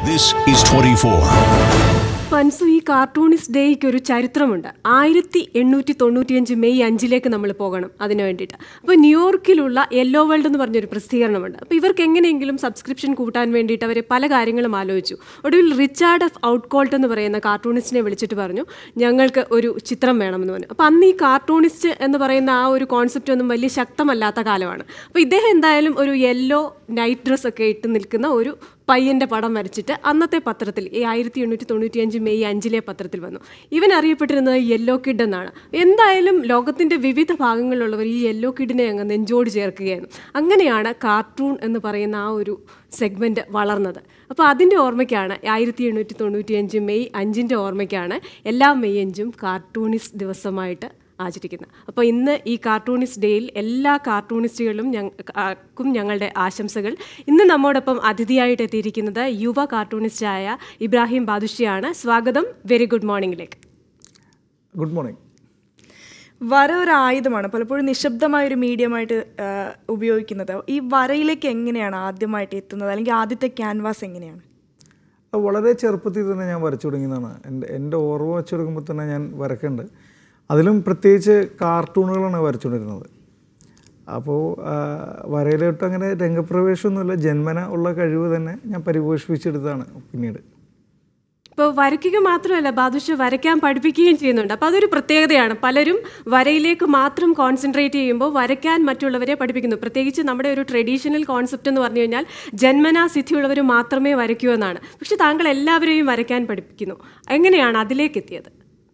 This is 24. പൻസു ഈ cartoonist ഡേയ്ക്ക് ഒരു ചരിത്രമുണ്ട് ആയിരത്തി എണ്ണൂറ്റി തൊണ്ണൂറ്റിയഞ്ച് മെയ് അഞ്ചിലേക്ക് നമ്മൾ പോകണം അതിന് വേണ്ടിയിട്ട് അപ്പോൾ ന്യൂയോർക്കിലുള്ള യെല്ലോ വേൾഡ് എന്ന് പറഞ്ഞൊരു പ്രസിദ്ധീകരണമുണ്ട് അപ്പോൾ ഇവർക്ക് എങ്ങനെയെങ്കിലും സബ്സ്ക്രിപ്ഷൻ കൂട്ടാൻ വേണ്ടിയിട്ട് അവർ പല കാര്യങ്ങളും ആലോചിച്ചു ഒടുവിൽ റിച്ചാർഡ് എഫ് ഔട്ട്കോൾട്ട് എന്ന് പറയുന്ന കാർട്ടൂണിസ്റ്റിനെ വിളിച്ചിട്ട് പറഞ്ഞു ഞങ്ങൾക്ക് ഒരു ചിത്രം വേണമെന്ന് പറഞ്ഞു അപ്പോൾ അന്ന് ഈ കാർട്ടൂണിസ്റ്റ് എന്ന് പറയുന്ന ആ ഒരു കോൺസെപ്റ്റ് ഒന്നും വലിയ ശക്തമല്ലാത്ത കാലമാണ് അപ്പോൾ ഇദ്ദേഹം എന്തായാലും ഒരു യെല്ലോ നൈറ്റ് ഡ്രസ് ഒക്കെ ഇട്ട് നിൽക്കുന്ന ഒരു പയ്യന്റെ പടം വരച്ചിട്ട് അന്നത്തെ പത്രത്തിൽ ഈ ആയിരത്തി എണ്ണൂറ്റി തൊണ്ണൂറ്റി അഞ്ച് മെയ് അഞ്ചിലെ പത്രത്തിൽ വന്നു ഇവൻ അറിയപ്പെട്ടിരുന്നത് യെല്ലോ കിഡ് എന്നാണ് എന്തായാലും ലോകത്തിന്റെ വിവിധ ഭാഗങ്ങളിലുള്ളവർ ഈ യെല്ലോ കിഡിനെ അങ്ങ് നെഞ്ചോട് ചേർക്കുകയായിരുന്നു അങ്ങനെയാണ് കാർട്ടൂൺ എന്ന് പറയുന്ന ആ ഒരു സെഗ്മെന്റ് വളർന്നത് അപ്പോൾ അതിൻ്റെ ഓർമ്മയ്ക്കാണ് ആയിരത്തി എണ്ണൂറ്റി തൊണ്ണൂറ്റി അഞ്ച് മെയ് അഞ്ചിൻ്റെ ഓർമ്മയ്ക്കാണ് എല്ലാ മെയ് അഞ്ചും കാർട്ടൂണിസ്റ്റ് ദിവസമായിട്ട് ആചരിക്കുന്നത് അപ്പോൾ ഇന്ന് ഈ കാർട്ടൂണിസ്റ്റ് ഡേയിൽ എല്ലാ കാർട്ടൂണിസ്റ്റുകളും ഞങ്ങൾക്കും ഞങ്ങളുടെ ആശംസകൾ ഇന്ന് നമ്മോടൊപ്പം അതിഥിയായിട്ട് എത്തിയിരിക്കുന്നത് യുവ കാർട്ടൂണിസ്റ്റായ ഇബ്രാഹിം ബാദുഷിയാണ് സ്വാഗതം വെരി ഗുഡ് മോർണിംഗിലേക്ക് ഗുഡ് മോർണിംഗ് വര ഒരു ആയുധമാണ് പലപ്പോഴും നിശബ്ദമായ ഒരു മീഡിയമായിട്ട് ആ, ഉപയോഗിക്കുന്നത് ഈ വരയിലേക്ക് എങ്ങനെയാണ് ആദ്യമായിട്ട് എത്തുന്നത് അല്ലെങ്കിൽ ആദ്യത്തെ ക്യാൻവാസ് എങ്ങനെയാണ് അത് വളരെ ചെറുപ്പത്തിൽ തന്നെ ഞാൻ വരച്ചു തുടങ്ങിയതാണ് എൻ്റെ എൻ്റെ ഓർമ്മ വെച്ച് തുടങ്ങുമ്പോൾ തന്നെ ഞാൻ വരക്കുന്നുണ്ട് അതിലും പ്രത്യേകിച്ച് കാർട്ടൂണുകളാണ് വരച്ചുകൊണ്ടിരുന്നത് അപ്പോൾ വരയിലോട്ട് അങ്ങനെ രംഗപ്രവേശമൊന്നുമില്ല ജന്മന ഉള്ള കഴിവ് തന്നെ ഞാൻ പരിപോഷിപ്പിച്ചെടുത്താണ് പിന്നീട് ഇപ്പോൾ വരയ്ക്കുക മാത്രമല്ല ബാദുഷ വരയ്ക്കാൻ പഠിപ്പിക്കുകയും ചെയ്യുന്നുണ്ട് അപ്പോൾ അതൊരു പ്രത്യേകതയാണ് പലരും വരയിലേക്ക് മാത്രം കോൺസെൻട്രേറ്റ് ചെയ്യുമ്പോൾ വരയ്ക്കാൻ മറ്റുള്ളവരെ പഠിപ്പിക്കുന്നു പ്രത്യേകിച്ച് നമ്മുടെ ഒരു ട്രഡീഷണൽ കോൺസെപ്റ്റ് എന്ന് പറഞ്ഞു കഴിഞ്ഞാൽ ജന്മനാ സിദ്ധിയുള്ളവർ മാത്രമേ വരയ്ക്കൂ എന്നാണ് പക്ഷെ താങ്കൾ എല്ലാവരെയും വരയ്ക്കാൻ പഠിപ്പിക്കുന്നു എങ്ങനെയാണ് അതിലേക്ക് എത്തിയത്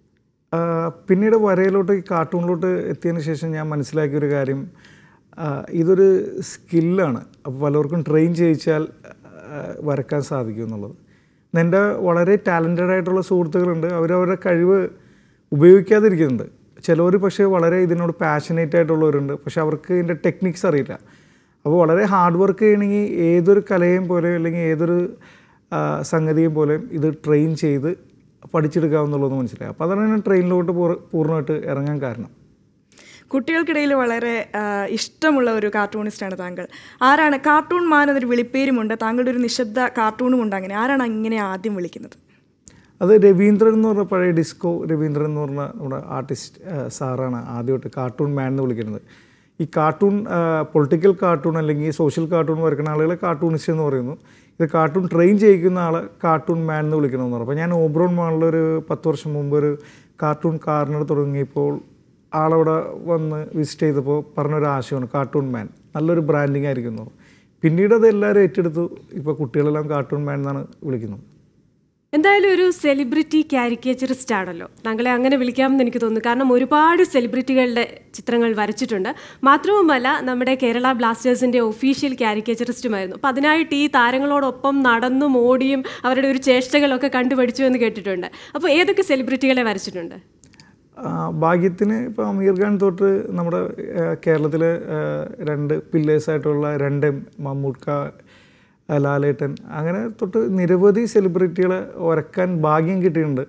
ആ, പിന്നീട് വരയിലോട്ട് ഈ കാർട്ടൂണിലോട്ട് എത്തിയതിന് ശേഷം ഞാൻ മനസ്സിലാക്കിയ ഒരു കാര്യം ആ, ഇതൊരു സ്കില്ലാണ് അപ്പോൾ പലർക്കും ട്രെയിൻ ചെയ്യിച്ചാൽ ആ, വരക്കാൻ സാധിക്കും എന്നുള്ളത് ഇന്ന് എൻ്റെ വളരെ ടാലൻറ്റഡ് ആയിട്ടുള്ള സുഹൃത്തുക്കളുണ്ട് അവരവരുടെ കഴിവ് ഉപയോഗിക്കാതിരിക്കുന്നുണ്ട് ചിലവർ പക്ഷേ വളരെ ഇതിനോട് പാഷനേറ്റ് ആയിട്ടുള്ളവരുണ്ട് പക്ഷെ അവർക്ക് ഇതിൻ്റെ ടെക്നിക്സ് അറിയില്ല അപ്പോൾ വളരെ ഹാർഡ് വർക്ക് ചെയ്യണമെങ്കിൽ ഏതൊരു കലയും പോലെ അല്ലെങ്കിൽ ഏതൊരു ആ, സംഗതിയും പോലെ ഇത് ട്രെയിൻ ചെയ്ത് പഠിച്ചെടുക്കാവുന്നുള്ളതെന്ന് മനസ്സിലായി അപ്പോൾ അതാണ് ഞാൻ ട്രെയിനിലോട്ട് പൂർ- പൂർണ്ണമായിട്ട് ഇറങ്ങാൻ കാരണം കുട്ടികൾക്കിടയിൽ വളരെ ആ, ഇഷ്ടമുള്ള ഒരു കാർട്ടൂണിസ്റ്റാണ് താങ്കൾ ആരാണ് കാർട്ടൂൺ മാൻ എന്നൊരു വിളിപ്പേരുമുണ്ട് താങ്കളുടെ ഒരു നിശബ്ദ കാർട്ടൂണും ഉണ്ട് അങ്ങനെ ആരാണ് ഇങ്ങനെ ആദ്യം വിളിക്കുന്നത് അത് രവീന്ദ്രൻ എന്ന് പറഞ്ഞ പഴയ ഡിസ്കോ രവീന്ദ്രൻ എന്ന് പറഞ്ഞ നമ്മുടെ ആർട്ടിസ്റ്റ് സാറാണ് ആദ്യമായിട്ട് കാർട്ടൂൺ മാൻ എന്ന് വിളിക്കുന്നത് ഈ കാർട്ടൂൺ പൊളിറ്റിക്കൽ കാർട്ടൂൺ അല്ലെങ്കിൽ സോഷ്യൽ കാർട്ടൂൺ വരക്കുന്ന ആളുകളെ കാർട്ടൂണിസ്റ്റ് എന്ന് പറയുന്നു ഇത് കാർട്ടൂൺ ട്രെയിൻ ചെയ്യിക്കുന്ന ആളെ കാർട്ടൂൺ മാൻ എന്ന് വിളിക്കണമെന്ന് പറഞ്ഞു അപ്പോൾ ഞാൻ ഓബ്രോൺ മാളിൽ ഒരു പത്ത് വർഷം മുമ്പ് ഒരു കാർട്ടൂൺ കാർണർ തുടങ്ങിയപ്പോൾ ആളവിടെ വന്ന് വിസിറ്റ് ചെയ്തപ്പോൾ പറഞ്ഞൊരു ആശയമാണ് കാർട്ടൂൺ മാൻ നല്ലൊരു ബ്രാൻഡിങ് ആയിരിക്കും എന്ന് പറഞ്ഞു. പിന്നീട് അത് എല്ലാവരും ഏറ്റെടുത്തു ഇപ്പോൾ കുട്ടികളെല്ലാം കാർട്ടൂൺ മാൻ എന്നാണ് വിളിക്കുന്നത് എന്തായാലും ഒരു സെലിബ്രിറ്റി കാരിക്കേച്ചറിസ്റ്റ് ആണല്ലോ താങ്കളെ അങ്ങനെ വിളിക്കാമെന്ന് എനിക്ക് തോന്നുന്നു കാരണം ഒരുപാട് സെലിബ്രിറ്റികളുടെ ചിത്രങ്ങൾ വരച്ചിട്ടുണ്ട് മാത്രവുമല്ല നമ്മുടെ കേരള ബ്ലാസ്റ്റേഴ്സിന്റെ ഒഫീഷ്യൽ കാരിക്കേച്ചറിസ്റ്റുമായിരുന്നു അപ്പം അതിനായിട്ട് ഈ താരങ്ങളോടൊപ്പം നടന്നും ഓടിയും അവരുടെ ഒരു ചേഷ്ടകളൊക്കെ കണ്ടുപഠിച്ചു എന്ന് കേട്ടിട്ടുണ്ട് അപ്പോൾ ഏതൊക്കെ സെലിബ്രിറ്റികളെ വരച്ചിട്ടുണ്ട് ആ, ഭാഗ്യത്തിന് ഇപ്പോൾ അമീർ ഖാൻ തൊട്ട് നമ്മുടെ ആ, കേരളത്തിലെ ആ, രണ്ട് പില്ലേഴ്സായിട്ടുള്ള രണ്ട് മമ്മൂക്ക ആ, ലാലേട്ടൻ അങ്ങനെ തൊട്ട് നിരവധി സെലിബ്രിറ്റികളെ വരക്കാൻ ഭാഗ്യം കിട്ടിയിട്ടുണ്ട്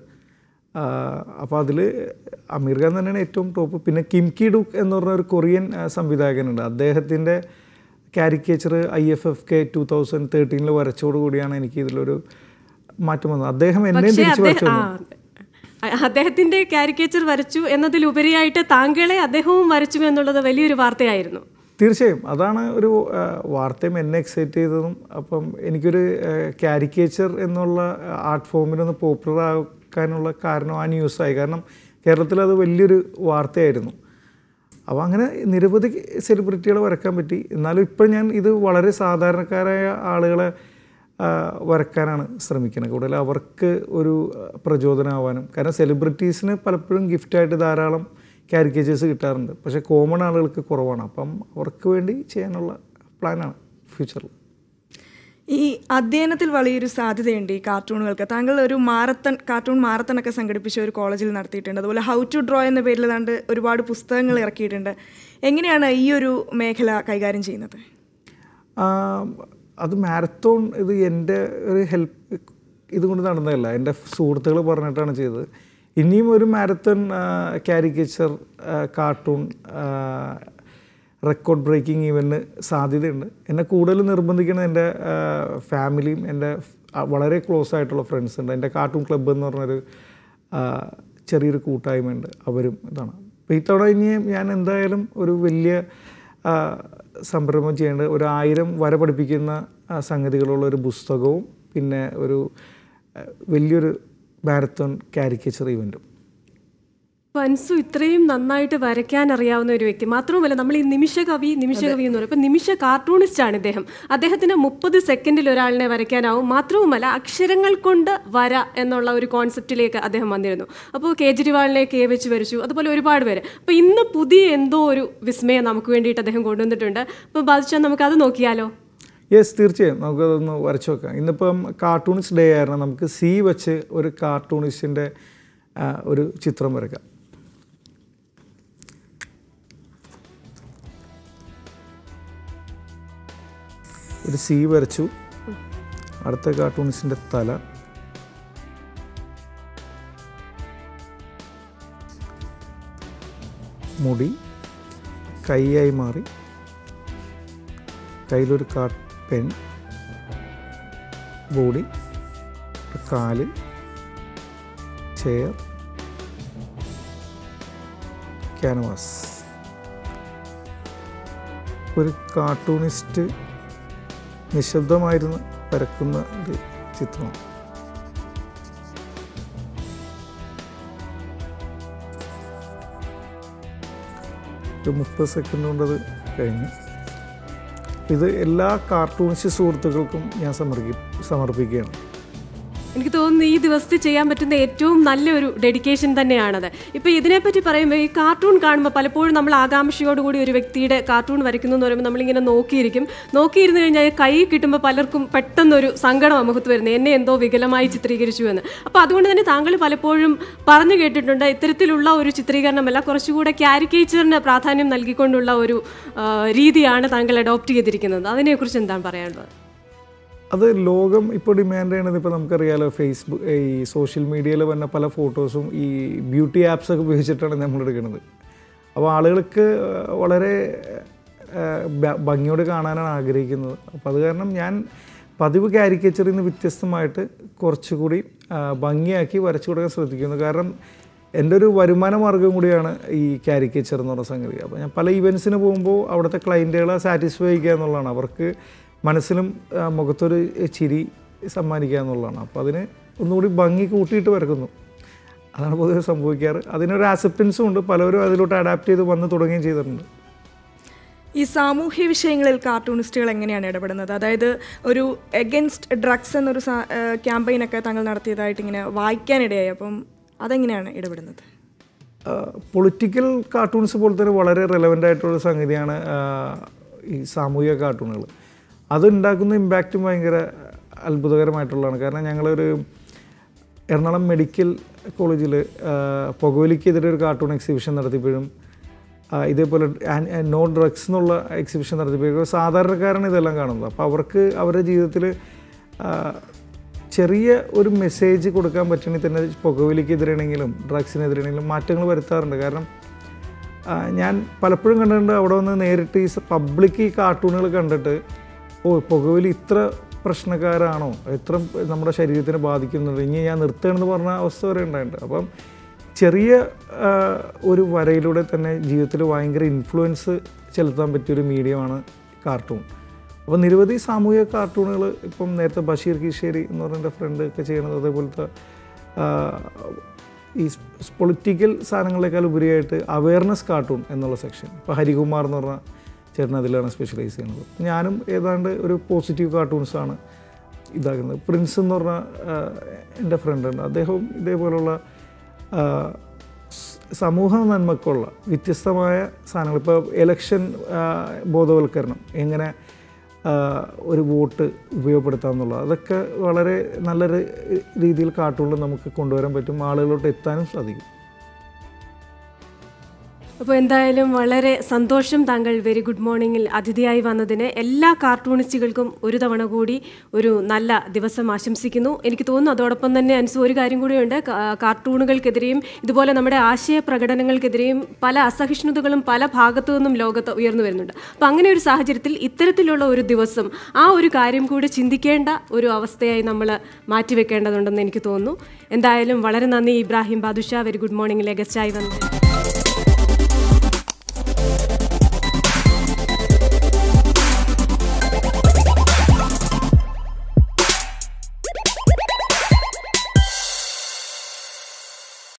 അപ്പോൾ അതിൽ അമീർ ഖാൻ തന്നെയാണ് ഏറ്റവും ടോപ്പ് പിന്നെ കിം കി ഡുക്ക് എന്ന് പറഞ്ഞ ഒരു കൊറിയൻ ആ, സംവിധായകനുണ്ട് അദ്ദേഹത്തിൻ്റെ caricature I F F K two thousand തേർട്ടീനിൽ വരച്ചോടുകൂടിയാണ് എനിക്ക് ഇതിലൊരു മാറ്റം വന്നത് അദ്ദേഹം എന്നെയും പക്ഷേ തിരിച്ചു വരച്ചു അദ്ദേഹം ആ, തന്നു അദ്ദേഹത്തിന്റെ കാരിക്കേച്ചർ വരച്ചു എന്നതിലുപരിയായിട്ട് താങ്കളെ അദ്ദേഹവും വരച്ചു എന്നുള്ളത് വലിയൊരു വാർത്തയായിരുന്നു തീർച്ചയായും അതാണ് ഒരു ആ, വാർത്തയും എന്നെ എക്സൈറ്റ് ചെയ്തതും അപ്പം എനിക്കൊരു കാരിക്കേച്ചർ എന്നുള്ള ആർട്ട് ഫോമിനൊന്ന് പോപ്പുലർ ആക്കാനുള്ള കാരണം ആ ന്യൂസായി കാരണം കേരളത്തിൽ അത് വലിയൊരു വാർത്തയായിരുന്നു അപ്പോൾ അങ്ങനെ നിരവധി സെലിബ്രിറ്റികളെ വരക്കാൻ പറ്റി എന്നാലും ഇപ്പം ഞാൻ ഇത് വളരെ സാധാരണക്കാരായ ആളുകളെ ആ, വരക്കാനാണ് ശ്രമിക്കുന്നത് കൂടുതൽ അവർക്ക് ഒരു ആ, പ്രചോദനമാവാനും കാരണം സെലിബ്രിറ്റീസിന് പലപ്പോഴും ഗിഫ്റ്റായിട്ട് ധാരാളം കാരിക്കേച്ചേഴ്സ് കിട്ടാറുണ്ട് പക്ഷേ കോമൺ ആളുകൾക്ക് കുറവാണ് അപ്പം അവർക്ക് വേണ്ടി ചെയ്യാനുള്ള പ്ലാനാണ് ഫ്യൂച്ചറിൽ ഈ അധ്യയനത്തിൽ വലിയൊരു സാധ്യതയുണ്ട് ഈ കാർട്ടൂണുകൾക്ക് താങ്കൾ ഒരു മാരത്തൺ കാർട്ടൂൺ മാരത്തൺ ഒക്കെ സംഘടിപ്പിച്ച ഒരു കോളേജിൽ നടത്തിയിട്ടുണ്ട് അതുപോലെ ഹൗ ടു ഡ്രോ എന്ന പേരിൽ ഏതാണ്ട് ഒരുപാട് പുസ്തകങ്ങൾ ഇറക്കിയിട്ടുണ്ട് എങ്ങനെയാണ് ഈ ഒരു മേഖല കൈകാര്യം ചെയ്യുന്നത് ആ, അത് മാരത്തോൺ ഇത് എൻ്റെ ഒരു ഹെൽപ്പ് ഇതുകൊണ്ട് നടന്നതല്ല എൻ്റെ സുഹൃത്തുക്കൾ പറഞ്ഞിട്ടാണ് ചെയ്തത് ഇനിയും ഒരു marathon caricature cartoon record breaking ഈവൻറ്റിന് സാധ്യതയുണ്ട് എന്നെ കൂടുതൽ നിർബന്ധിക്കുന്നത് എൻ്റെ ഫാമിലിയും എൻ്റെ ആ, വളരെ ക്ലോസ് ആയിട്ടുള്ള ഫ്രണ്ട്സ് ഉണ്ട് എൻ്റെ കാർട്ടൂൺ ക്ലബ്ബ് എന്ന് പറഞ്ഞൊരു ആ, ചെറിയൊരു കൂട്ടായ്മയുണ്ട് അവരും ഇതാണ് അപ്പോൾ ഇത്തവണ ഇനി ഞാൻ എന്തായാലും ഒരു വലിയ ആ, സംരംഭം ചെയ്യേണ്ടത് ഒരു ആയിരം വര പഠിപ്പിക്കുന്ന ആ, സംഗതികളുള്ള ഒരു പുസ്തകവും പിന്നെ ഒരു ആ, വലിയൊരു മാരത്തോൺ കാരിക്കേച്ചർ ഇവൻറ്റും പൻസു ഇത്രയും നന്നായിട്ട് വരയ്ക്കാൻ അറിയാവുന്ന ഒരു വ്യക്തി മാത്രവുമല്ല നമ്മൾ ഈ നിമിഷ കവി നിമിഷ കവി എന്ന് പറയും ഇപ്പം നിമിഷ കാർട്ടൂണിസ്റ്റ് ആണ് ഇദ്ദേഹം അദ്ദേഹത്തിന് മുപ്പത് സെക്കൻഡിൽ ഒരാളിനെ വരയ്ക്കാനാവും മാത്രവുമല്ല അക്ഷരങ്ങൾ കൊണ്ട് വര എന്നുള്ള ഒരു കോൺസെപ്റ്റിലേക്ക് അദ്ദേഹം വന്നിരുന്നു അപ്പോൾ കേജ്രിവാളിനെ കെ വെച്ച് വരച്ചു അതുപോലെ ഒരുപാട് പേര് അപ്പോൾ ഇന്ന് പുതിയ എന്തോ ഒരു വിസ്മയം നമുക്ക് വേണ്ടിയിട്ട് അദ്ദേഹം കൊണ്ടുവന്നിട്ടുണ്ട് അപ്പോൾ ബാധിച്ചാൽ നമുക്ക് അത് നോക്കിയാലോ യെസ് തീർച്ചയായും നമുക്കതൊന്ന് വരച്ചു നോക്കാം ഇന്നിപ്പം കാർട്ടൂണിസ്റ്റ് ഡേ ആയിരുന്നു നമുക്ക് സി വെച്ച് ഒരു കാർട്ടൂണിസ്റ്റിൻ്റെ ഒരു ചിത്രം വരയ്ക്കാം ഒരു സി വരച്ചു അടുത്ത കാർട്ടൂണിസ്റ്റിൻ്റെ തല മുടി കൈയായി മാറി കയ്യിലൊരു കാ പെൻ ബോഡി ഒരു കാല് ചെയർ ക്യാൻവാസ് ഒരു കാർട്ടൂണിസ്റ്റ് നിശബ്ദമായിരുന്ന് വരക്കുന്ന ഒരു ചിത്രമാണ് ഒരു മുപ്പത് സെക്കൻഡ് കൊണ്ടത് കഴിഞ്ഞു ഇത് എല്ലാ കാർട്ടൂണിസ്റ്റ് സുഹൃത്തുക്കൾക്കും ഞാൻ സമർപ്പി സമർപ്പിക്കുകയാണ് എനിക്ക് തോന്നുന്നു ഈ ദിവസത്തിൽ ചെയ്യാൻ പറ്റുന്ന ഏറ്റവും നല്ലൊരു ഡെഡിക്കേഷൻ തന്നെയാണത് ഇപ്പോൾ ഇതിനെപ്പറ്റി പറയുമ്പോൾ ഈ കാർട്ടൂൺ കാണുമ്പോൾ പലപ്പോഴും നമ്മൾ ആകാംക്ഷയോടുകൂടി ഒരു വ്യക്തിയുടെ കാർട്ടൂൺ വരയ്ക്കുന്നു എന്ന് പറയുമ്പോൾ നമ്മളിങ്ങനെ നോക്കിയിരിക്കും നോക്കിയിരുന്നു കഴിഞ്ഞാൽ കൈ കിട്ടുമ്പോൾ പലർക്കും പെട്ടെന്നൊരു സങ്കടം മുഖത്ത് വരുന്നത് എന്നെ എന്തോ വികലമായി ചിത്രീകരിച്ചു എന്ന് അപ്പോൾ അതുകൊണ്ട് തന്നെ താങ്കൾ പലപ്പോഴും പറഞ്ഞു കേട്ടിട്ടുണ്ട് ഇത്തരത്തിലുള്ള ഒരു ചിത്രീകരണമല്ല കുറച്ചുകൂടെ ക്യാരിക്കേച്ചറിന് പ്രാധാന്യം നൽകിക്കൊണ്ടുള്ള ഒരു ആ, രീതിയാണ് താങ്കൾ അഡോപ്റ്റ് ചെയ്തിരിക്കുന്നത് അതിനെക്കുറിച്ച് എന്താണ് പറയാനുള്ളത് അത് ലോകം ഇപ്പോൾ ഡിമാൻഡ് ചെയ്യണത് ഇപ്പോൾ നമുക്കറിയാലോ ഫേസ്ബുക്ക് ഈ സോഷ്യൽ മീഡിയയിൽ വന്ന പല ഫോട്ടോസും ഈ ബ്യൂട്ടി ആപ്സ് ഒക്കെ ഉപയോഗിച്ചിട്ടാണ് നമ്മൾ എടുക്കുന്നത് അപ്പോൾ ആളുകൾക്ക് വളരെ ഏഹ്, ഭ- ഭംഗിയോട് കാണാനാണ് ആഗ്രഹിക്കുന്നത് അപ്പോൾ അത് കാരണം ഞാൻ പതിവ് കാരിക്കേച്ചറിൽ നിന്ന് വ്യത്യസ്തമായിട്ട് കുറച്ചുകൂടി ആ, ഭംഗിയാക്കി വരച്ചു കൊടുക്കാൻ ശ്രദ്ധിക്കുന്നു കാരണം എൻ്റെ ഒരു വരുമാന മാർഗ്ഗം കൂടിയാണ് ഈ കാരിക്കേച്ചർ എന്ന് പറഞ്ഞ സംഗതി അപ്പോൾ ഞാൻ പല ഇവൻറ്റ്സിന് പോകുമ്പോൾ അവിടുത്തെ ക്ലയൻറ്റുകളെ സാറ്റിസ്ഫൈ ചെയ്യുക എന്നുള്ളതാണ് അവർക്ക് മനസ്സിലും ആ, മുഖത്തൊരു ചിരി സമ്മാനിക്കുക എന്നുള്ളതാണ് അപ്പോൾ അതിന് ഒന്നുകൂടി ഭംഗി കൂട്ടിയിട്ട് വരക്കുന്നു അതാണ് പൊതുവെ സംഭവിക്കാറ് അതിനൊരു ആക്സെപ്റ്റൻസും ഉണ്ട് പലരും അതിലോട്ട് അഡാപ്റ്റ് ചെയ്ത് വന്ന് തുടങ്ങുകയും ചെയ്തിട്ടുണ്ട് ഈ സാമൂഹ്യ വിഷയങ്ങളിൽ കാർട്ടൂണിസ്റ്റുകൾ എങ്ങനെയാണ് ഇടപെടുന്നത് അതായത് ഒരു എഗൻസ്റ്റ് ഡ്രഗ്സ് എന്നൊരു ക്യാമ്പയിനൊക്കെ താങ്കൾ നടത്തിയതായിട്ട് ഇങ്ങനെ വായിക്കാനിടയായി അപ്പം അതെങ്ങനെയാണ് ഇടപെടുന്നത് പൊളിറ്റിക്കൽ കാർട്ടൂൺസ് പോലെ തന്നെ വളരെ റെലവൻ്റ് ആയിട്ടുള്ള സംഗതിയാണ് ആ, ഈ സാമൂഹിക കാർട്ടൂണുകൾ അത് ഉണ്ടാക്കുന്ന ഇമ്പാക്റ്റും ഭയങ്കര അത്ഭുതകരമായിട്ടുള്ളതാണ് കാരണം ഞങ്ങളൊരു എറണാകുളം മെഡിക്കൽ കോളേജിൽ പുകവലിക്കെതിരെ ഒരു കാർട്ടൂൺ എക്സിബിഷൻ നടത്തിയപ്പോഴും ആ, ഇതേപോലെ ആൻ- നോ ഡ്രഗ്സ് എന്നുള്ള എക്സിബിഷൻ നടത്തിയപ്പോഴും സാധാരണക്കാരാണ് ഇതെല്ലാം കാണുന്നത് അപ്പോൾ അവർക്ക് അവരുടെ ജീവിതത്തിൽ ചെറിയ ഒരു മെസ്സേജ് കൊടുക്കാൻ പറ്റണമെങ്കിൽ തന്നെ പുകവലിക്കെതിരാണെങ്കിലും ഡ്രഗ്സിനെതിരാണെങ്കിലും മാറ്റങ്ങൾ വരുത്താറുണ്ട് കാരണം ആ, ഞാൻ പലപ്പോഴും കണ്ടിട്ടുണ്ട് അവിടെ വന്ന് നേരിട്ട് ഈ പബ്ലിക് ഈ കാർട്ടൂണുകൾ കണ്ടിട്ട് ഓ പുകവലി ഇത്ര പ്രശ്നക്കാരാണോ എത്ര നമ്മുടെ ശരീരത്തിനെ ബാധിക്കുന്നുണ്ട് ഇനി ഞാൻ നിർത്തുകയാണെന്ന് പറഞ്ഞ അവസ്ഥ വരെ ഉണ്ടായിട്ടുണ്ട് അപ്പം ചെറിയ ആ, ഒരു വരയിലൂടെ തന്നെ ജീവിതത്തിൽ ഭയങ്കര ഇൻഫ്ലുവൻസ് ചെലുത്താൻ പറ്റിയൊരു മീഡിയമാണ് കാർട്ടൂൺ അപ്പോൾ നിരവധി സാമൂഹിക കാർട്ടൂണുകൾ ഇപ്പം നേരത്തെ ബഷീർ കിഷേരി എന്ന് പറഞ്ഞ എൻ്റെ ഫ്രണ്ട് ഒക്കെ ചെയ്യണത് അതേപോലത്തെ ആ, ഈ പൊളിറ്റിക്കൽ സാധനങ്ങളെക്കാൾ ഉപരിയായിട്ട് അവയർനെസ് കാർട്ടൂൺ എന്നുള്ള സെക്ഷൻ ഇപ്പോൾ ഹരികുമാർ എന്ന് പറഞ്ഞ ചേട്ടൻ അതിലാണ് സ്പെഷ്യലൈസ് ചെയ്യുന്നത് ഞാനും ഏതാണ്ട് ഒരു പോസിറ്റീവ് കാർട്ടൂൺസാണ് ഇതാക്കുന്നത് പ്രിൻസ് എന്ന് പറഞ്ഞ ആ, എൻ്റെ ഫ്രണ്ടുണ്ട് അദ്ദേഹവും ഇതേപോലുള്ള ആ, സ് സമൂഹ നന്മക്കുള്ള വ്യത്യസ്തമായ സാധനങ്ങൾ ഇപ്പോൾ എലക്ഷൻ ബോധവൽക്കരണം എങ്ങനെ ആ, ഒരു വോട്ട് ഉപയോഗപ്പെടുത്താം എന്നുള്ളത് അതൊക്കെ വളരെ നല്ലൊരു രീതിയിൽ കാർട്ടൂണിൽ നമുക്ക് കൊണ്ടുവരാൻ പറ്റും ആളുകളിലോട്ട് എത്താനും സാധിക്കും അപ്പോൾ എന്തായാലും വളരെ സന്തോഷം താങ്കൾ വെരി ഗുഡ് മോർണിംഗിൽ അതിഥിയായി വന്നതിന് എല്ലാ കാർട്ടൂണിസ്റ്റുകൾക്കും ഒരു തവണ കൂടി ഒരു നല്ല ദിവസം ആശംസിക്കുന്നു എനിക്ക് തോന്നുന്നു അതോടൊപ്പം തന്നെ അനുസ ഒരു കാര്യം കൂടിയുണ്ട് കാ- കാർട്ടൂണുകൾക്കെതിരെയും ഇതുപോലെ നമ്മുടെ ആശയ പ്രകടനങ്ങൾക്കെതിരെയും പല അസഹിഷ്ണുതകളും പല ഭാഗത്തു നിന്നും ലോകത്ത് ഉയർന്നു വരുന്നുണ്ട് അപ്പോൾ അങ്ങനെ ഒരു സാഹചര്യത്തിൽ ഇത്തരത്തിലുള്ള ഒരു ദിവസം ആ ഒരു കാര്യം കൂടി ചിന്തിക്കേണ്ട ഒരു അവസ്ഥയായി നമ്മൾ മാറ്റിവെക്കേണ്ടതുണ്ടെന്ന് എനിക്ക് തോന്നുന്നു എന്തായാലും വളരെ നന്ദി ഇബ്രാഹിം ബാദുഷ വെരി ഗുഡ് മോർണിംഗിലെ ഗസ്റ്റായി വന്നത്